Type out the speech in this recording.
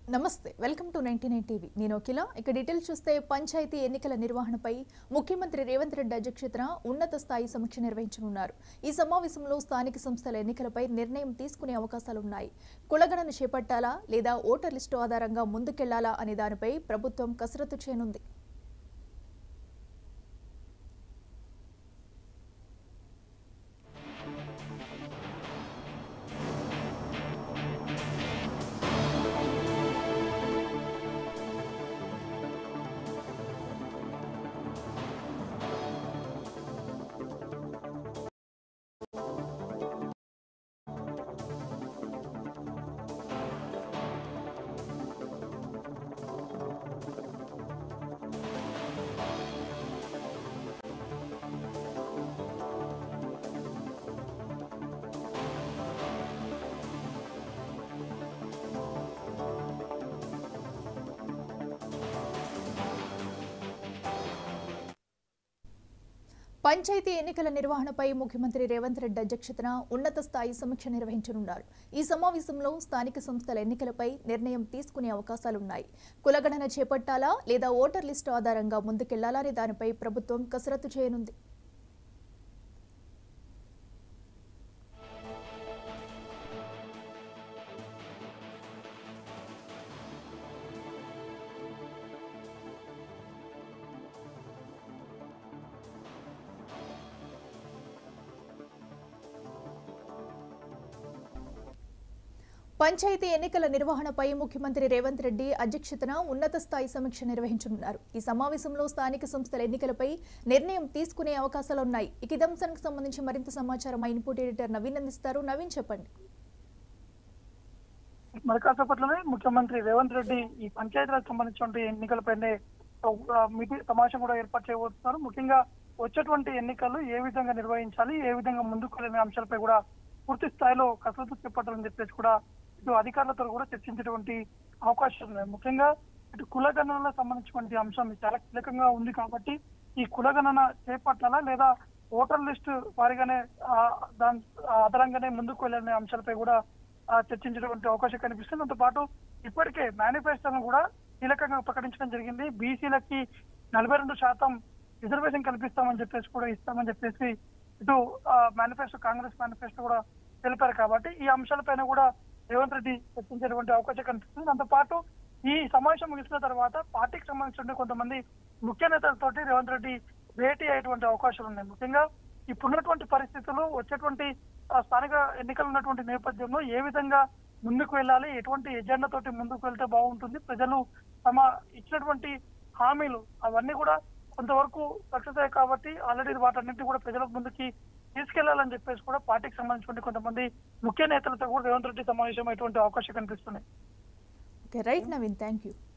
నమస్తే welcome to ninety nine TV నేను అఖిల ఇక డీటెయిల్స్ చూస్తే పంచాయతీ ఎన్నికల నిర్వహణపై ముఖ్యమంత్రి రేవంత్ రెడ్డి అధ్యక్షతన ఉన్నత స్థాయి సమీక్ష నిర్వహించనున్నారు ఈ సమావేశంలో స్థానిక సంస్థల ఎన్నికలపై నిర్ణయం తీసుకునే అవకాశాలున్నాయి కులగణన చేపట్టాలా లేదా ఓటర్ లిస్టు ఆధారంగా ముందుకెళ్లాలా అనే దానిపై ప్రభుత్వం కసరత్తు చేయనుంది పంచాయతీ ఎన్నికల నిర్వహణపై ముఖ్యమంత్రి రేవంత్ రెడ్డి అధ్యక్షతన ఉన్నత స్థాయి సమీక్ష నిర్వహించనున్నారు ఈ సమావేశంలో స్థానిక సంస్థల ఎన్నికలపై నిర్ణయం తీసుకునే అవకాశాలున్నాయి కులగణన చేపట్టాలా లేదా ఓటర్ లిస్టు ఆధారంగా ముందుకెళ్లాలా అనే దానిపై ప్రభుత్వం కసరత్తు చేయనుంది పంచాయతీ ఎన్నికల నిర్వహణపై ముఖ్యమంత్రి రేవంత్ రెడ్డి అధ్యక్షతన ఉన్నత స్థాయి సమీక్ష నిర్వహించనున్నారు ఈ సమావేశంలో స్థానిక సంస్థల ఎన్నికలపై నిర్ణయం తీసుకునే అవకాశాలున్నాయి ఇక ఇదే అంశానికి సంబంధించి మరింత సమాచారం మా ఇన్పుట్ ఎడిటర్ నవీన్ అందిస్తారు నవీన్ చెప్పండి మరి కాసేపట్లోనే ముఖ్యమంత్రి రేవంత్ రెడ్డి ఈ పంచాయతీలకు సంబంధించిన ఎన్నికలపైనే ఒక మీటింగ్ సమావేశం కూడా ఏర్పాటు చేయబోతున్నారు ముఖ్యంగా వచ్చేటువంటి ఎన్నికలు ఏ విధంగా నిర్వహించాలి ఏ విధంగా ముందుకు వెళ్ళిన అంశాలపై కూడా పూర్తి స్థాయిలో కసరత్తు చేపట్టాలని చెప్పేసి కూడా ఇటు అధికారులతో కూడా చర్చించేటువంటి అవకాశం ఉన్నాయి ముఖ్యంగా ఇటు కులగణనలో సంబంధించినటువంటి అంశం చాలా కీలకంగా ఉంది కాబట్టి ఈ కులగణన చేపట్టాలా లేదా ఓటర్ లిస్ట్ వారిగానే ఆ, దాని ఆధారంగానే ముందుకు వెళ్ళిన అంశాలపై కూడా ఆ, చర్చించేటువంటి అవకాశం కనిపిస్తుంది దాంతో పాటు ఇప్పటికే మేనిఫెస్టోను కూడా కీలకంగా ప్రకటించడం జరిగింది బీసీలకి నలభై రెండు శాతం రిజర్వేషన్ కల్పిస్తామని చెప్పేసి కూడా ఇస్తామని చెప్పేసి ఇటు మేనిఫెస్టో కాంగ్రెస్ మేనిఫెస్టో కూడా తెలిపారు కాబట్టి ఈ అంశాలపైన కూడా రేవంత్ రెడ్డి చర్చించేటువంటి అవకాశం కనిపిస్తుంది దాంతో పాటు ఈ సమావేశం ముగిసిన తర్వాత పార్టీకి సంబంధించిన కొంతమంది ముఖ్య నేతలతోటి రేవంత్ రెడ్డి భేటీ అయ్యేటువంటి అవకాశాలు ఉన్నాయి ముఖ్యంగా ఇప్పుడున్నటువంటి పరిస్థితులు వచ్చేటువంటి ఆ, స్థానిక ఎన్నికలు ఉన్నటువంటి నేపథ్యంలో ఏ విధంగా ముందుకు వెళ్ళాలి ఎటువంటి ఎజెండా తోటి ముందుకు వెళ్తే బాగుంటుంది ప్రజలు తమ ఇచ్చినటువంటి హామీలు అవన్నీ కూడా కొంతవరకు సక్సెస్ అయ్యాయి కాబట్టి ఆల్రెడీ వాటన్నింటినీ కూడా ప్రజల ముందుకి తీసుకెళ్లాలని చెప్పేసి కూడా పార్టీకి సంబంధించిన కొంతమంది ముఖ్య నేతలతో కూడా రేవంత్ రెడ్డి సమావేశం అయ్యేటువంటి అవకాశం కనిపిస్తున్నాయి okay right Naveen thank you